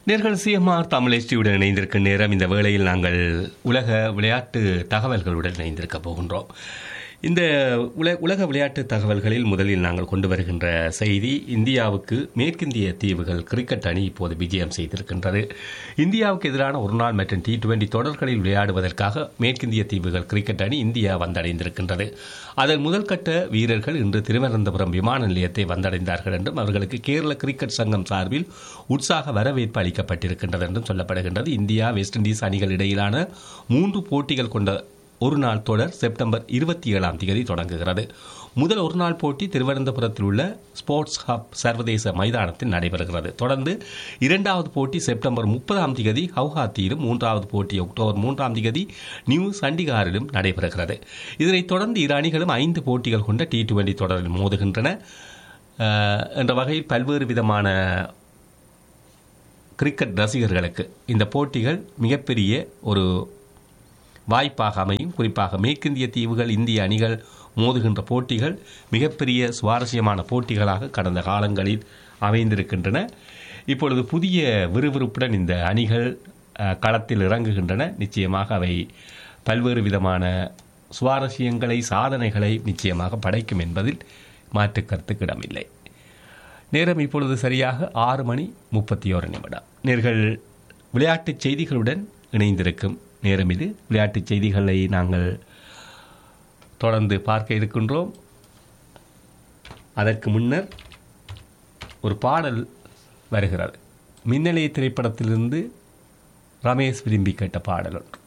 நேர்கள் சிஎம்ஆர் தமிழ் எஸ்டியுடன் இணைந்திருக்கும் நேரம் இந்த வேளையில் நாங்கள் உலக விளையாட்டு தகவல்களுடன் இணைந்திருக்க போகின்றோம் இந்த உல உலக விளையாட்டு தகவல்களில் முதலில் நாங்கள் கொண்டு வருகின்ற செய்தி இந்தியாவுக்கு மேற்கிந்திய தீவுகள் கிரிக்கெட் அணி இப்போது விஜயம் செய்திருக்கின்றது இந்தியாவுக்கு எதிரான ஒருநாள் மற்றும் டி டுவெண்டி தொடர்களில் விளையாடுவதற்காக மேற்கிந்திய தீவுகள் கிரிக்கெட் அணி இந்தியா வந்தடைந்திருக்கின்றது அதன் முதல்கட்ட வீரர்கள் இன்று திருவனந்தபுரம் விமான நிலையத்தை வந்தடைந்தார்கள் என்றும் அவர்களுக்கு கேரள கிரிக்கெட் சங்கம் சார்பில் உற்சாக வரவேற்பு அளிக்கப்பட்டிருக்கின்றது என்றும் சொல்லப்படுகின்றது இந்தியா வெஸ்ட் இண்டீஸ் அணிகள் இடையிலான மூன்று போட்டிகள் கொண்ட ஒரு நாள் தொடர் செப்டம்பர் இருபத்தி ஏழாம் தேதி தொடங்குகிறது முதல் ஒரு நாள் போட்டி திருவனந்தபுரத்தில் உள்ள ஸ்போர்ட்ஸ் ஹப் சர்வதேச மைதானத்தில் நடைபெறுகிறது தொடர்ந்து இரண்டாவது போட்டி செப்டம்பர் முப்பதாம் தேதி ஹவுஹாத்தியிலும் மூன்றாவது போட்டி அக்டோபர் மூன்றாம் தேதி நியூ சண்டிகாரிலும் நடைபெறுகிறது இதனைத் தொடர்ந்து இரு அணிகளும் ஐந்து போட்டிகள் கொண்ட டி டுவெண்டி தொடரில் மோதுகின்றன அஹ், என்ற வகையில் பல்வேறு விதமான கிரிக்கெட் ரசிகர்களுக்கு இந்த போட்டிகள் மிகப்பெரிய ஒரு வாய்ப்பாக அமையும் குறிப்பாக மேற்கிந்திய தீவுகள் இந்திய அணிகள் மோதுகின்ற போட்டிகள் மிகப்பெரிய சுவாரஸ்யமான போட்டிகளாக கடந்த காலங்களில் அமைந்திருக்கின்றன இப்பொழுது புதிய விறுவிறுப்புடன் இந்த அணிகள் அஹ், களத்தில் இறங்குகின்றன நிச்சயமாக அவை பல்வேறு விதமான சுவாரஸ்யங்களை சாதனைகளை நிச்சயமாக படைக்கும் என்பதில் மாற்று கருத்துக்கு இடமில்லை நேரம் இப்பொழுது சரியாக ஆறு மணி முப்பத்தி ஓரு நிமிடம் நேர்கள் விளையாட்டுச் செய்திகளுடன் இணைந்திருக்கும் நேரம் இது விளையாட்டுச் செய்திகளை நாங்கள் தொடர்ந்து பார்க்க இருக்கின்றோம் அதற்கு முன்னர் ஒரு பாடல் வருகிறது மின்னலைய திரைப்படத்திலிருந்து ரமேஷ் விரும்பி கேட்ட பாடல் ஒன்று